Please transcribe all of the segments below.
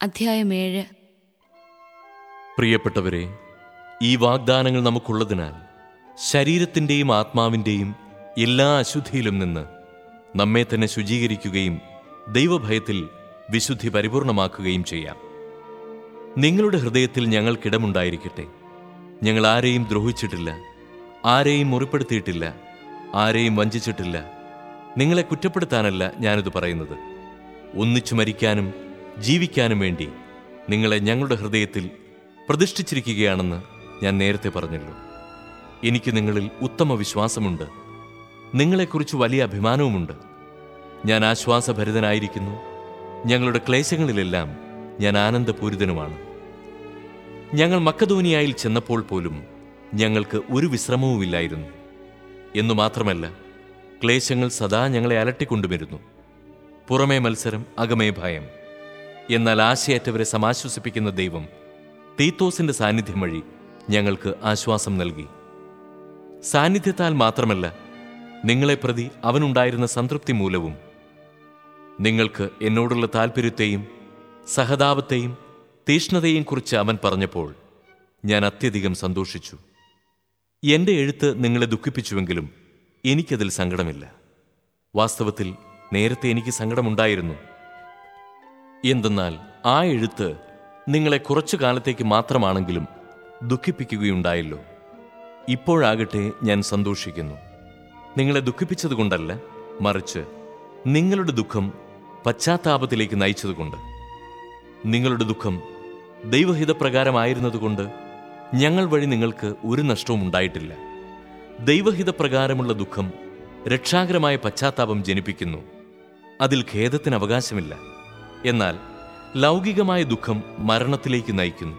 അധ്യായം ഏഴ് പ്രിയപ്പെട്ടവരെ ഈ വാഗ്ദാനങ്ങൾ നമുക്കുള്ളതിനാൽ ശരീരത്തിൻ്റെയും ആത്മാവിൻ്റെയും എല്ലാ അശുദ്ധിയിലും നിന്ന് നമ്മെ തന്നെ ശുചീകരിക്കുകയും ദൈവഭയത്തിൽ വിശുദ്ധി പരിപൂർണമാക്കുകയും ചെയ്യാം നിങ്ങളുടെ ഹൃദയത്തിൽ ഞങ്ങൾക്കിടമുണ്ടായിരിക്കട്ടെ ഞങ്ങൾ ആരെയും ദ്രോഹിച്ചിട്ടില്ല ആരെയും മുറിപ്പെടുത്തിയിട്ടില്ല ആരെയും വഞ്ചിച്ചിട്ടില്ല നിങ്ങളെ കുറ്റപ്പെടുത്താനല്ല ഞാനിത് പറയുന്നത് ഒന്നിച്ചു മരിക്കാനും ജീവിക്കാനും വേണ്ടി നിങ്ങളെ ഞങ്ങളുടെ ഹൃദയത്തിൽ പ്രതിഷ്ഠിച്ചിരിക്കുകയാണെന്ന് ഞാൻ നേരത്തെ പറഞ്ഞല്ലോ എനിക്ക് നിങ്ങളിൽ ഉത്തമ വിശ്വാസമുണ്ട് നിങ്ങളെക്കുറിച്ച് വലിയ അഭിമാനവുമുണ്ട് ഞാൻ ആശ്വാസഭരിതനായിരിക്കുന്നു ഞങ്ങളുടെ ക്ലേശങ്ങളിലെല്ലാം ഞാൻ ആനന്ദപൂരിതനുമാണ് ഞങ്ങൾ മക്കധോനിയായിൽ ചെന്നപ്പോൾ പോലും ഞങ്ങൾക്ക് ഒരു വിശ്രമവുമില്ലായിരുന്നു എന്നു മാത്രമല്ല ക്ലേശങ്ങൾ സദാ ഞങ്ങളെ അലട്ടിക്കൊണ്ടുവരുന്നു പുറമേ മത്സരം അകമേ ഭയം എന്നാൽ ആശയറ്റവരെ സമാശ്വസിപ്പിക്കുന്ന ദൈവം തീത്തോസിന്റെ സാന്നിധ്യം വഴി ഞങ്ങൾക്ക് ആശ്വാസം നൽകി സാന്നിധ്യത്താൽ മാത്രമല്ല നിങ്ങളെ പ്രതി അവനുണ്ടായിരുന്ന സംതൃപ്തി മൂലവും നിങ്ങൾക്ക് എന്നോടുള്ള താൽപ്പര്യത്തെയും സഹതാപത്തെയും തീഷ്ണതയെയും കുറിച്ച് അവൻ പറഞ്ഞപ്പോൾ ഞാൻ അത്യധികം സന്തോഷിച്ചു എന്റെ എഴുത്ത് നിങ്ങളെ ദുഃഖിപ്പിച്ചുവെങ്കിലും എനിക്കതിൽ സങ്കടമില്ല വാസ്തവത്തിൽ നേരത്തെ എനിക്ക് സങ്കടമുണ്ടായിരുന്നു എന്തെന്നാൽ ആ എഴുത്ത് നിങ്ങളെ കുറച്ചു കാലത്തേക്ക് മാത്രമാണെങ്കിലും ദുഃഖിപ്പിക്കുകയുണ്ടായല്ലോ ഇപ്പോഴാകട്ടെ ഞാൻ സന്തോഷിക്കുന്നു നിങ്ങളെ ദുഃഖിപ്പിച്ചതുകൊണ്ടല്ല മറിച്ച് നിങ്ങളുടെ ദുഃഖം പശ്ചാത്താപത്തിലേക്ക് നയിച്ചതുകൊണ്ട് നിങ്ങളുടെ ദുഃഖം ദൈവഹിതപ്രകാരമായിരുന്നതുകൊണ്ട് ഞങ്ങൾ വഴി നിങ്ങൾക്ക് ഒരു നഷ്ടവും ഉണ്ടായിട്ടില്ല ദൈവഹിതപ്രകാരമുള്ള ദുഃഖം രക്ഷാകരമായ പശ്ചാത്താപം ജനിപ്പിക്കുന്നു അതിൽ ഖേദത്തിന് അവകാശമില്ല എന്നാൽ ലൗകികമായ ദുഃഖം മരണത്തിലേക്ക് നയിക്കുന്നു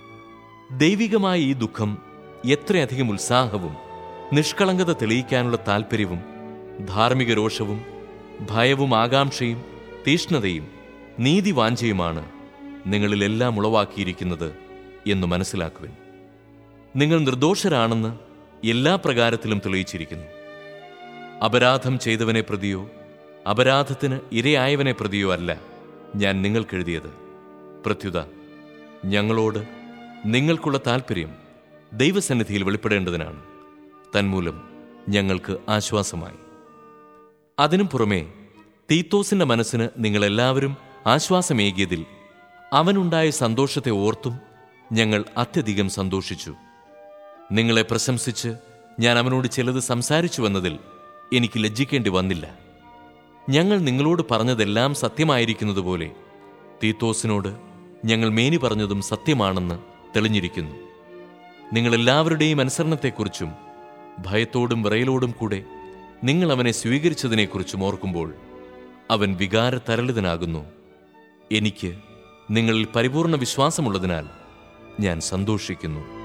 ദൈവികമായ ഈ ദുഃഖം എത്രയധികം ഉത്സാഹവും നിഷ്കളങ്കത തെളിയിക്കാനുള്ള താൽപ്പര്യവും ധാർമ്മിക രോഷവും ഭയവും ആകാംക്ഷയും തീഷ്ണതയും നീതിവാഞ്ചയുമാണ് നിങ്ങളിലെല്ലാം ഉളവാക്കിയിരിക്കുന്നത് എന്ന് മനസ്സിലാക്കുവിൻ നിങ്ങൾ നിർദോഷരാണെന്ന് എല്ലാ പ്രകാരത്തിലും തെളിയിച്ചിരിക്കുന്നു അപരാധം ചെയ്തവനെ പ്രതിയോ അപരാധത്തിന് ഇരയായവനെ പ്രതിയോ അല്ല ഞാൻ നിങ്ങൾക്കെഴുതിയത് പ്രത്യുത ഞങ്ങളോട് നിങ്ങൾക്കുള്ള താൽപ്പര്യം ദൈവസന്നിധിയിൽ വെളിപ്പെടേണ്ടതിനാണ് തന്മൂലം ഞങ്ങൾക്ക് ആശ്വാസമായി അതിനും പുറമെ തീത്തോസിന്റെ മനസ്സിന് നിങ്ങളെല്ലാവരും ആശ്വാസമേകിയതിൽ അവനുണ്ടായ സന്തോഷത്തെ ഓർത്തും ഞങ്ങൾ അത്യധികം സന്തോഷിച്ചു നിങ്ങളെ പ്രശംസിച്ച് ഞാൻ അവനോട് ചിലത് സംസാരിച്ചു വന്നതിൽ എനിക്ക് ലജ്ജിക്കേണ്ടി വന്നില്ല ഞങ്ങൾ നിങ്ങളോട് പറഞ്ഞതെല്ലാം സത്യമായിരിക്കുന്നതുപോലെ തീത്തോസിനോട് ഞങ്ങൾ മേനി പറഞ്ഞതും സത്യമാണെന്ന് തെളിഞ്ഞിരിക്കുന്നു നിങ്ങളെല്ലാവരുടെയും അനുസരണത്തെക്കുറിച്ചും ഭയത്തോടും വിറയലോടും കൂടെ നിങ്ങൾ അവനെ സ്വീകരിച്ചതിനെക്കുറിച്ചും ഓർക്കുമ്പോൾ അവൻ വികാരതരളിതനാകുന്നു എനിക്ക് നിങ്ങളിൽ പരിപൂർണ വിശ്വാസമുള്ളതിനാൽ ഞാൻ സന്തോഷിക്കുന്നു